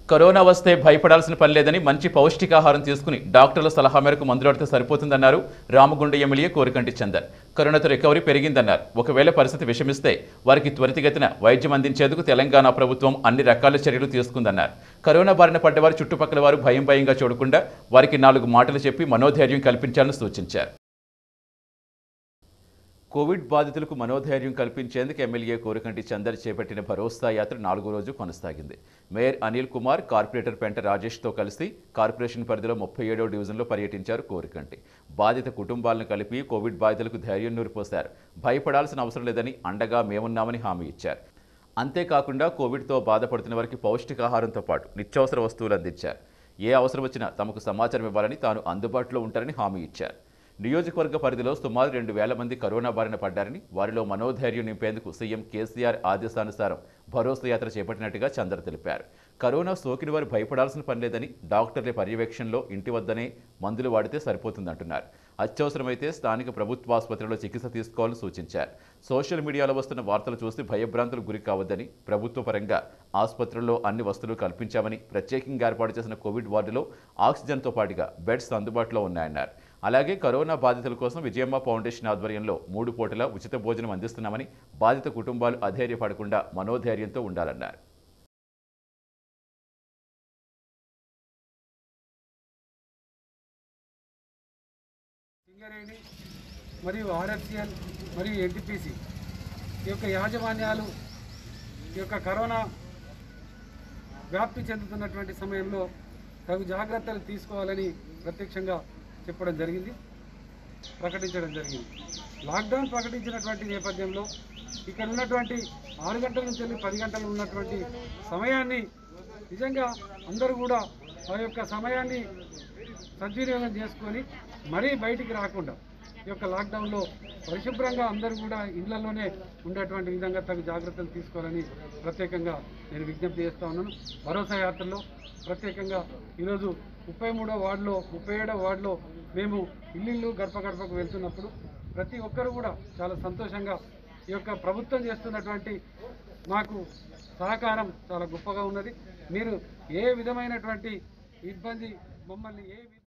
corona వస్తే భయపడాల్సిన పని లేదని మంచి పౌష్టికాహారం తీసుకుని డాక్టర్ల సలహా మేరకు మందులాడితే సరిపోతుందన్నారు రామగుండ ఎమ్మెల్యే కోరికంటి చందర్ కరోనాతో రికవరీ పెరిగిందన్నారు ఒకవేళ పరిస్థితి విషమిస్తే వారికి త్వరితగతిన వైద్యం అందించేందుకు తెలంగాణ ప్రభుత్వం అన్ని రకాల చర్యలు తీసుకుందన్నారు కరోనా బారిన పడ్డవారు చుట్టుపక్కల వారు భయం భయంగా చూడకుండా వారికి నాలుగు మాటలు చెప్పి మనోధైర్యం కల్పించాలని సూచించారు కోవిడ్ బాధితులకు మనోధైర్యం కల్పించేందుకు ఎమ్మెల్యే కోరికంటి చందర్ చేపట్టిన భరోసా యాత్ర నాలుగో రోజు కొనసాగింది మేయర్ అనిల్ కుమార్ కార్పొరేటర్ పెంట రాజేష్తో కలిసి కార్పొరేషన్ పరిధిలో ముప్పై ఏడో డివిజన్లో పర్యటించారు కోరికంటి బాధిత కుటుంబాలను కలిపి కోవిడ్ బాధితులకు ధైర్యం నూరిపోశారు భయపడాల్సిన అవసరం లేదని అండగా మేమున్నామని హామీ ఇచ్చారు అంతేకాకుండా కోవిడ్తో బాధపడుతున్న వారికి పౌష్టికాహారంతో పాటు నిత్యావసర వస్తువులు అందించారు ఏ అవసరం వచ్చినా తమకు సమాచారం ఇవ్వాలని తాను అందుబాటులో ఉంటారని హామీ ఇచ్చారు నియోజకవర్గ పరిధిలో సుమారు రెండు వేల మంది కరోనా బారిన పడ్డారని వారిలో మనోధైర్యం నింపేందుకు సీఎం కేసీఆర్ ఆదేశానుసారం భరోసా యాత్ర చేపట్టినట్టుగా చంద్ర తెలిపారు కరోనా సోకిన వారు భయపడాల్సిన పని లేదని డాక్టర్ల పర్యవేక్షణలో ఇంటి వద్దనే మందులు వాడితే సరిపోతుందంటున్నారు అత్యవసరమైతే స్థానిక ప్రభుత్వ ఆసుపత్రిలో చికిత్స తీసుకోవాలని సూచించారు సోషల్ మీడియాలో వస్తున్న వార్తలు చూసి భయభ్రాంతులకు గురి కావద్దని ప్రభుత్వ పరంగా ఆసుపత్రుల్లో అన్ని వసతులు కల్పించామని ప్రత్యేకంగా ఏర్పాటు చేసిన కోవిడ్ వార్డులో ఆక్సిజన్తో పాటుగా బెడ్స్ అందుబాటులో ఉన్నాయన్నారు అలాగే కరోనా బాధితుల కోసం విజయమ్మ ఫౌండేషన్ ఆధ్వర్యంలో మూడు పూటల ఉచిత భోజనం అందిస్తున్నామని బాధిత కుటుంబాలు అధైర్యపడకుండా మనోధైర్యంతో ఉండాలన్నారు సింగరేణి మరియు ఆర్ఎఫ్సిఎల్ మరియు ఎన్టీపీసీ ఈ యొక్క యాజమాన్యాలు ఈ యొక్క కరోనా వ్యాప్తి చెందుతున్నటువంటి సమయంలో తగు జాగ్రత్తలు తీసుకోవాలని ప్రత్యక్షంగా చెప్పడం జరిగింది ప్రకటించడం జరిగింది లాక్డౌన్ ప్రకటించినటువంటి నేపథ్యంలో ఇక్కడ ఉన్నటువంటి ఆరు గంటల నుంచి వెళ్ళి పది గంటలు ఉన్నటువంటి సమయాన్ని నిజంగా అందరూ కూడా ఆ యొక్క సమయాన్ని సద్వినియోగం చేసుకొని మరీ బయటికి రాకుండా ఈ యొక్క లాక్డౌన్లో పరిశుభ్రంగా అందరూ కూడా ఇళ్లలోనే ఉండేటువంటి విధంగా తగు జాగ్రత్తలు తీసుకోవాలని ప్రత్యేకంగా నేను విజ్ఞప్తి చేస్తా ఉన్నాను భరోసా యాత్రలో ప్రత్యేకంగా ఈరోజు ముప్పై మూడో వార్డులో ముప్పై ఏడో వార్డులో మేము ఇల్లు గడప గడపకు వెళ్తున్నప్పుడు ప్రతి ఒక్కరు కూడా చాలా సంతోషంగా ఈ యొక్క ప్రభుత్వం చేస్తున్నటువంటి మాకు సహకారం చాలా గొప్పగా ఉన్నది మీరు ఏ విధమైనటువంటి ఇబ్బంది మమ్మల్ని ఏ వి-